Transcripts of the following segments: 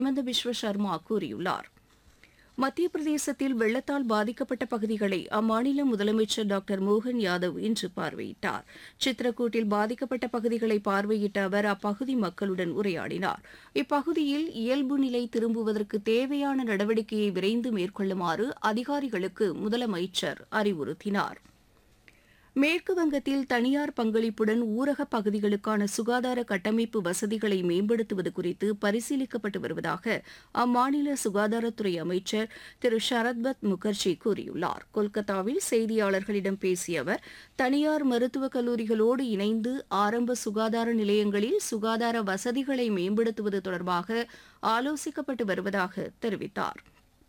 ஹிமந்த பிஸ்வ சர்மா கூறியுள்ளார் மத்திய பிரதேசத்தில் வெள்ளத்தால் பாதிக்கப்பட்ட பகுதிகளை அம்மாநில முதலமைச்சர் டாக்டர் மோகன் யாதவ் இன்று பார்வையிட்டார் சித்ரக்கூட்டில் பாதிக்கப்பட்ட பகுதிகளை பார்வையிட்ட அவர் அப்பகுதி மக்களுடன் உரையாடினார் இப்பகுதியில் இயல்பு நிலை திரும்புவதற்கு தேவையான நடவடிக்கையை விரைந்து மேற்கொள்ளுமாறு அதிகாரிகளுக்கு முதலமைச்சர் அறிவுறுத்தினார் மேற்கு வங்கத்தில் தனியார் பங்களிப்புடன் ஊரக பகுதிகளுக்கான சுகாதார கட்டமைப்பு வசதிகளை மேம்படுத்துவது குறித்து பரிசீலிக்கப்பட்டு வருவதாக அம்மாநில சுகாதாரத்துறை அமைச்சர் திரு ஷரத்பத் முகர்ஜி கூறியுள்ளார் கொல்கத்தாவில் செய்தியாளர்களிடம் பேசிய அவர் தனியார் மருத்துவக் கல்லூரிகளோடு இணைந்து ஆரம்ப சுகாதார நிலையங்களில் சுகாதார வசதிகளை மேம்படுத்துவது தொடர்பாக ஆலோசிக்கப்பட்டு வருவதாக தெரிவித்தார்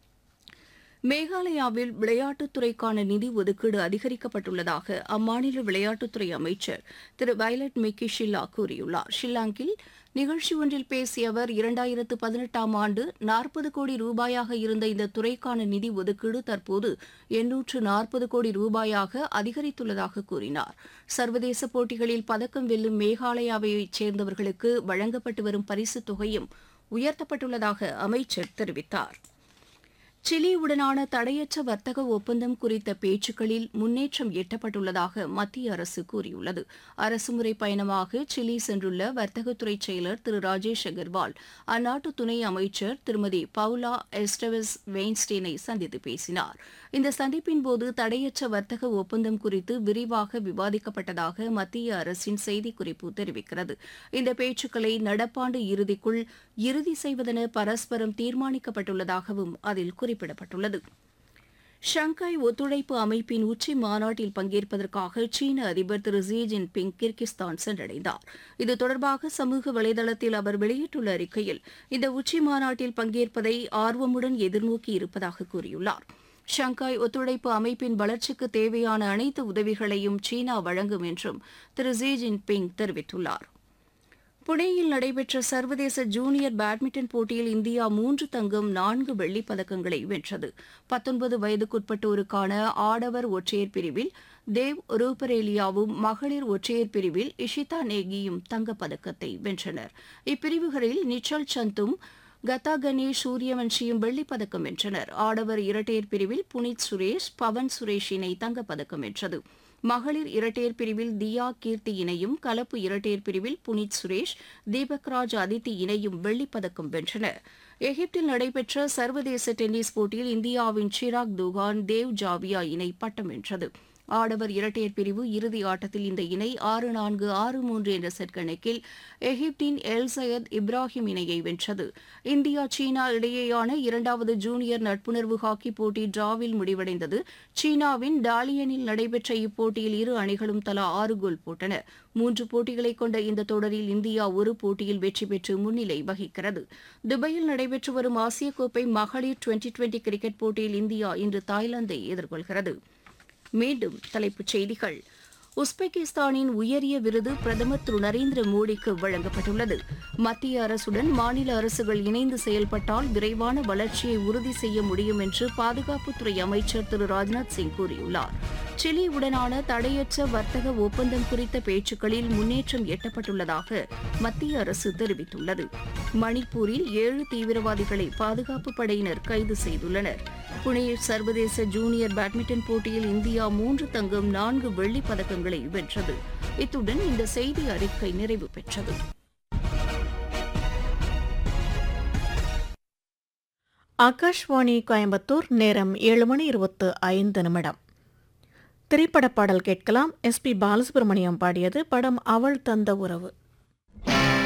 மேகாலயாவில் விளையாட்டுத்துறைக்கான நிதி ஒதுக்கீடு அதிகரிக்கப்பட்டுள்ளதாக அம்மாநில விளையாட்டுத்துறை அமைச்சர் திரு வயலட் மிக்கி ஷில்லா கூறியுள்ளார் ஷில்லாங்கில் நிகழ்ச்சி ஒன்றில் பேசிய அவர் இரண்டாயிரத்து பதினெட்டாம் ஆண்டு நாற்பது கோடி ரூபாயாக இருந்த இந்த துறைக்கான நிதி ஒதுக்கீடு தற்போது எண்ணூற்று நாற்பது கோடி ரூபாயாக அதிகரித்துள்ளதாக கூறினார் சர்வதேச போட்டிகளில் பதக்கம் வெல்லும் மேகாலயாவைச் சேர்ந்தவர்களுக்கு வழங்கப்பட்டு வரும் பரிசுத் தொகையும் உயர்த்தப்பட்டுள்ளதாக அமைச்சர் தெரிவித்தார் சிலியுடனான தடையற்ற வர்த்தக ஒப்பந்தம் குறித்த பேச்சுக்களில் முன்னேற்றம் எட்டப்பட்டுள்ளதாக மத்திய அரசு கூறியுள்ளது அரசுமுறை பயணமாக சிலி சென்றுள்ள வர்த்தகத்துறை செயலர் திரு ராஜேஷ் அகர்வால் அந்நாட்டு துணை அமைச்சர் திருமதி பவுலா எஸ்டவஸ் வெயின்ஸ்டீனை சந்தித்து பேசினார் இந்த சந்திப்பின் போது தடையற்ற வர்த்தக ஒப்பந்தம் குறித்து விரிவாக விவாதிக்கப்பட்டதாக மத்திய அரசின் செய்திக்குறிப்பு தெரிவிக்கிறது இந்த பேச்சுக்களை நடப்பாண்டு இறுதிக்குள் இறுதி செய்வதென பரஸ்பரம் தீர்மானிக்கப்பட்டுள்ளதாகவும் அதில் குறிப்பிடப்பட்டுள்ளது ஷங்காய் ஒத்துழைப்பு அமைப்பின் உச்சி மாநாட்டில் பங்கேற்பதற்காக சீன அதிபர் திரு ஜி ஜின்பிங் கிர்கிஸ்தான் சென்றடைந்தார் இது தொடர்பாக சமூக வலைதளத்தில் அவர் வெளியிட்டுள்ள அறிக்கையில் இந்த உச்சி மாநாட்டில் பங்கேற்பதை ஆர்வமுடன் எதிர்நோக்கி இருப்பதாக கூறியுள்ளார் ஷங்காய் ஒத்துழைப்பு அமைப்பின் வளர்ச்சிக்கு தேவையான அனைத்து உதவிகளையும் சீனா வழங்கும் என்றும் திரு ஜி ஜின்பிங் தெரிவித்துள்ளார் புனேயில் நடைபெற்ற சர்வதேச ஜூனியர் பேட்மிண்டன் போட்டியில் இந்தியா மூன்று தங்கம் நான்கு வெள்ளிப் பதக்கங்களை வென்றது பத்தொன்பது வயதுக்குட்பட்டோருக்கான ஆடவர் ஒற்றையர் பிரிவில் தேவ் ரூபரேலியாவும் மகளிர் ஒற்றையர் பிரிவில் இஷிதா நேகியும் தங்கப்பதக்கத்தை வென்றனர் இப்பிரிவுகளில் நிச்சல் சந்தும் கதா கணேஷ் சூரியவன்ஷியும் வெள்ளிப் பதக்கம் வென்றனர் ஆடவர் இரட்டையர் பிரிவில் புனித் சுரேஷ் பவன் சுரேஷ் இணை தங்கப்பதக்கம் வென்றது மகளிர் இரட்டையர் பிரிவில் தியா கீர்த்தி இணையும் கலப்பு இரட்டையர் பிரிவில் புனித் சுரேஷ் தீபக்ராஜ் அதித்தி இணையும் வெள்ளிப்பதக்கம் வென்றனர் எகிப்தில் நடைபெற்ற சர்வதேச டென்னிஸ் போட்டியில் இந்தியாவின் சிராக் துகான் தேவ் ஜாவியா இணை பட்டம் வென்றது ஆடவர் இரட்டையர் பிரிவு இறுதி ஆட்டத்தில் இந்த இணை ஆறு நான்கு ஆறு மூன்று என்ற செட் கணக்கில் எகிப்தின் எல் சையத் இப்ராஹிம் இணையை வென்றது இந்தியா சீனா இடையேயான இரண்டாவது ஜூனியர் நட்புணர்வு ஹாக்கி போட்டி டிராவில் முடிவடைந்தது சீனாவின் டாலியனில் நடைபெற்ற இப்போட்டியில் இரு அணிகளும் தலா ஆறு கோல் போட்டன மூன்று போட்டிகளை கொண்ட இந்த தொடரில் இந்தியா ஒரு போட்டியில் வெற்றி பெற்று முன்னிலை வகிக்கிறது துபாயில் நடைபெற்று வரும் ஆசிய கோப்பை மகளிர் டுவெண்டி டுவெண்டி கிரிக்கெட் போட்டியில் இந்தியா இன்று தாய்லாந்தை எதிர்கொள்கிறது மீண்டும் தலைப்புச் செய்திகள் உஸ்பெகிஸ்தானின் உயரிய விருது பிரதமர் திரு நரேந்திர மோடிக்கு வழங்கப்பட்டுள்ளது மத்திய அரசுடன் மாநில அரசுகள் இணைந்து செயல்பட்டால் விரைவான வளர்ச்சியை உறுதி செய்ய முடியும் என்று பாதுகாப்புத்துறை அமைச்சர் திரு ராஜ்நாத் சிங் கூறியுள்ளார் சிலியுடனான தடையற்ற வர்த்தக ஒப்பந்தம் குறித்த பேச்சுக்களில் முன்னேற்றம் எட்டப்பட்டுள்ளதாக மத்திய அரசு தெரிவித்துள்ளது மணிப்பூரில் ஏழு தீவிரவாதிகளை பாதுகாப்பு படையினர் கைது செய்துள்ளனர் புனே சர்வதேச ஜூனியர் பேட்மிண்டன் போட்டியில் இந்தியா மூன்று தங்கம் நான்கு வெள்ளிப் பதக்கங்களை வென்றது இத்துடன் இந்த செய்தி அறிக்கை நிறைவு பெற்றது ஆகாஷ்வாணி கோயம்புத்தூர் நேரம் ஏழு மணி இருபத்து ஐந்து நிமிடம் திரைப்பட பாடல் கேட்கலாம் எஸ்பி பாலசுப்ரமணியம் பாடியது படம் அவள் தந்த உறவு